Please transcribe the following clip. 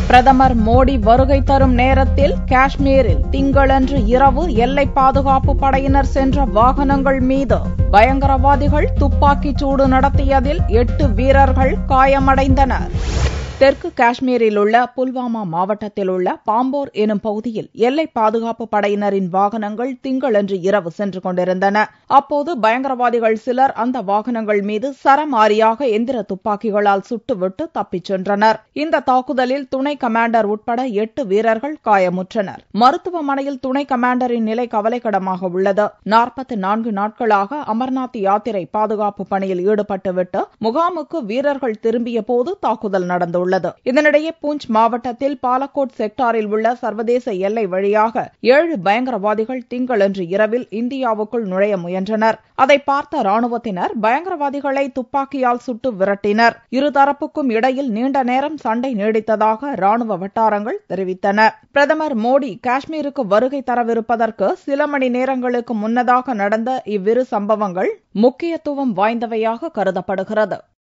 பிரதமர் மோடி வருகை தரும் நேரத்தில் காஷ்மீரில் திங்களன்று இரவு எல்லை பாதுகாப்பு படையினர் சென்ற வாகனங்கள் மீது பயங்கரவாதிகள் துப்பாக்கிச் சூடு நடத்தியதில் எட்டு வீரர்கள் காயமடைந்தனர் தெற்கு காஷ்மீரில் உள்ள புல்வாமா மாவட்டத்தில் உள்ள பாம்போர் எனும் பகுதியில் எல்லை பாதுகாப்பு படையினரின் வாகனங்கள் திங்களன்று இரவு சென்று கொண்டிருந்தன அப்போது பயங்கரவாதிகள் சிலர் அந்த வாகனங்கள் மீது சரமாரியாக எந்திர துப்பாக்கிகளால் சுட்டுவிட்டு தப்பிச் சென்றனர் இந்த தாக்குதலில் துணை கமாண்டர் உட்பட எட்டு வீரர்கள் காயமுற்றனர் மருத்துவமனையில் துணை கமாண்டரின் நிலை கவலைக்கிடமாக உள்ளது நாற்பத்தி நான்கு நாட்களாக அமர்நாத் யாத்திரை பாதுகாப்பு பணியில் ஈடுபட்டுவிட்டு முகாமுக்கு வீரர்கள் திரும்பிய போது தாக்குதல் நடந்துள்ளது உள்ளது இதனிடையே பூஞ்ச் மாவட்டத்தில் பாலக்கோட் செக்டாரில் உள்ள சர்வதேச எல்லை வழியாக ஏழு பயங்கரவாதிகள் திங்களன்று இரவில் இந்தியாவுக்குள் நுழைய முயன்றனர் அதை பார்த்த ராணுவத்தினர் பயங்கரவாதிகளை துப்பாக்கியால் சுட்டு விரட்டினர் இருதரப்புக்கும் இடையில் நீண்ட நேரம் சண்டை நீடித்ததாக ராணுவ வட்டாரங்கள் தெரிவித்தன பிரதமர் மோடி காஷ்மீருக்கு வருகை தரவிருப்பதற்கு சில மணி நேரங்களுக்கு முன்னதாக நடந்த இவ்விரு சம்பவங்கள் முக்கியத்துவம் வாய்ந்தவையாக கருதப்படுகிறது